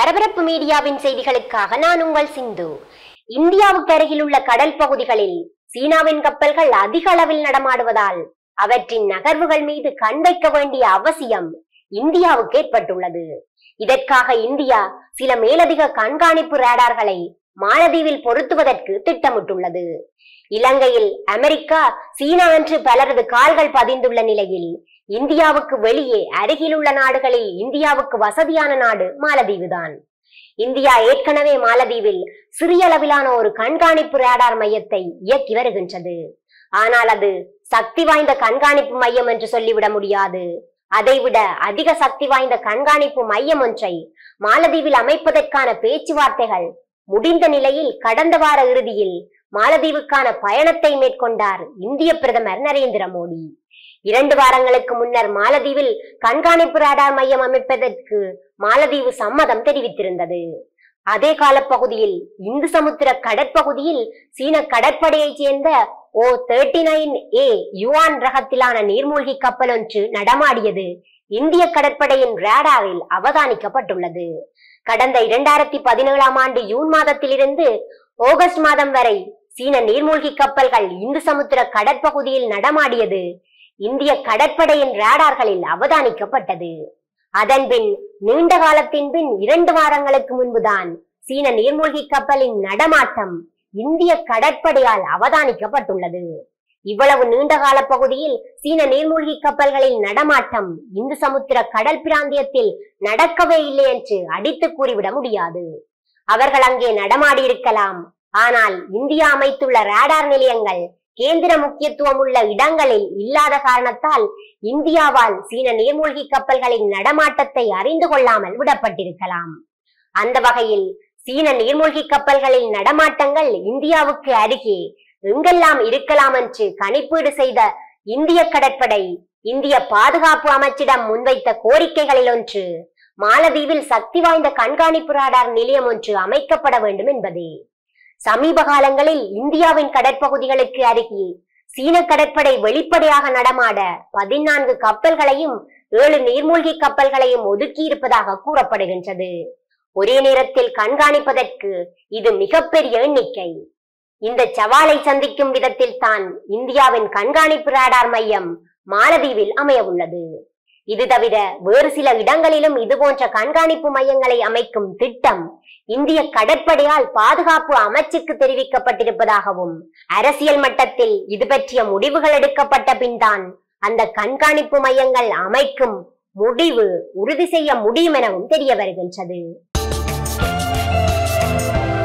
பரபரப்பு மீடியாவின் செய்திகளுக்காக நான் உங்கள் சிந்து இந்தியாவுக்கு அருகில் உள்ள கடல் பகுதிகளில் சீனாவின் கப்பல்கள் அதிக அளவில் நடமாடுவதால் அவற்றின் நகர்வுகள் மீது கண் வைக்க வேண்டிய அவசியம் இந்தியாவுக்கு ஏற்பட்டுள்ளது இதற்காக இந்தியா சில மேலதிக கண்காணிப்பு ரேடார்களை மாலதீவில் பொருத்துவதற்கு திட்டமிட்டுள்ளது இலங்கையில் அமெரிக்கா சீனா என்று பலரது கால்கள் பதிந்துள்ள நிலையில் இந்தியாவுக்கு வெளியே அருகிலுள்ள நாடுகளில் இந்தியாவுக்கு வசதியான நாடு மாலதீவுதான் இந்தியா ஏற்கனவே மாலதீவில் சிறிய அளவிலான ஒரு கண்காணிப்பு ரேடார் மையத்தை இயக்கி வருகின்றது ஆனால் அது சக்தி வாய்ந்த கண்காணிப்பு மையம் என்று சொல்லிவிட முடியாது அதைவிட அதிக சக்தி வாய்ந்த கண்காணிப்பு மையம் ஒன்றை மாலதீவில் அமைப்பதற்கான பேச்சுவார்த்தைகள் முடிந்த நிலையில் கடந்த வார இறுதியில் மாலதீவுக்கான பயணத்தை மேற்கொண்டார் இந்திய பிரதமர் நரேந்திர மோடி இரண்டு வாரங்களுக்கு முன்னர் மாலதீவில் கண்காணிப்பு ராடார் மையம் அமைப்பதற்கு மாலதீவு சம்மதம் தெரிவித்திருந்தது அதே காலப்பகுதியில் இந்து சமுத்திர கடற்பகுதியில் சீன கடற்படையைச் சேர்ந்த O thirty nine A Yuan ரகத்திலான நீர்மூழ்கி கப்பல் ஒன்று நடமாடியது இந்திய கடற்படையின் ரேடாரில் அவதானிக்கப்பட்டுள்ளது கடந்த இரண்டாயிரத்தி பதினேழாம் ஆண்டு ஜூன் மாதத்திலிருந்து ஆகஸ்ட் மாதம் வரை சீன நீர்மூழ்கி கப்பல்கள் இந்து சமுத்திர கடற்பகுதியில் நடமாடியது இந்திய கடற்படையின் ரேடார்களில் அவதானிக்கப்பட்டது அதன்பின் நீண்ட காலத்தின் பின் இரண்டு வாரங்களுக்கு முன்புதான் சீன நீர்மூழ்கி கப்பலின் நடமாட்டம் இந்திய கடற்படையால் அவதானிக்கப்பட்டுள்ளது இவ்வளவு நீண்ட கால பகுதியில் சீன நீர்மூழ்கி கப்பல்களின் நடமாட்டம் இந்து சமுத்திர கடல் பிராந்தியத்தில் நடக்கவே இல்லை என்று அடித்து கூறிவிட முடியாது அவர்கள் அங்கே நடமாடி இருக்கலாம் ஆனால் இந்தியா அமைத்துள்ள ரேடார் நிலையங்கள் கேந்திர முக்கியத்துவம் உள்ள இடங்களில் இல்லாத காரணத்தால் இந்தியாவால் சீன நீர்மூழ்கி கப்பல்களின் நடமாட்டத்தை அறிந்து கொள்ளாமல் விடப்பட்டிருக்கலாம் அந்த வகையில் சீன நீர்மூழ்கி கப்பல்களின் நடமாட்டங்கள் இந்தியாவுக்கு அருகே எங்கெல்லாம் இருக்கலாம் என்று கணிப்பீடு செய்த இந்திய கடற்படை இந்திய பாதுகாப்பு அமைச்சிடம் முன்வைத்த கோரிக்கைகளில் ஒன்று மாலதீவில் சக்தி வாய்ந்த கண்காணிப்பு ராடார் நிலையம் ஒன்று அமைக்கப்பட வேண்டும் என்பதே சமீப காலங்களில் இந்தியாவின் கடற்பகுதிகளுக்கு அருகே சீன கடற்படை வெளிப்படையாக நடமாட பதினான்கு கப்பல்களையும் ஏழு நீர்மூழ்கி கப்பல்களையும் ஒதுக்கி இருப்பதாக கூறப்படுகின்றது ஒரே நேரத்தில் கண்காணிப்பதற்கு இது மிகப்பெரிய எண்ணிக்கை இந்த சவாலை சந்திக்கும் விதத்தில் தான் இந்தியாவின் கண்காணிப்பு ராடார் மையம் மாலதீவில் அமைய உள்ளது இது தவிர வேறு சில இடங்களிலும் இதுபோன்ற கண்காணிப்பு மையங்களை அமைக்கும் திட்டம் இந்திய கடற்படையால் பாதுகாப்பு அமைச்சுக்கு தெரிவிக்கப்பட்டிருப்பதாகவும் அரசியல் மட்டத்தில் இது பற்றிய முடிவுகள் எடுக்கப்பட்ட பின்தான் அந்த கண்காணிப்பு மையங்கள் அமைக்கும் முடிவு உறுதி செய்ய முடியும் எனவும் தெரிய வருகின்றது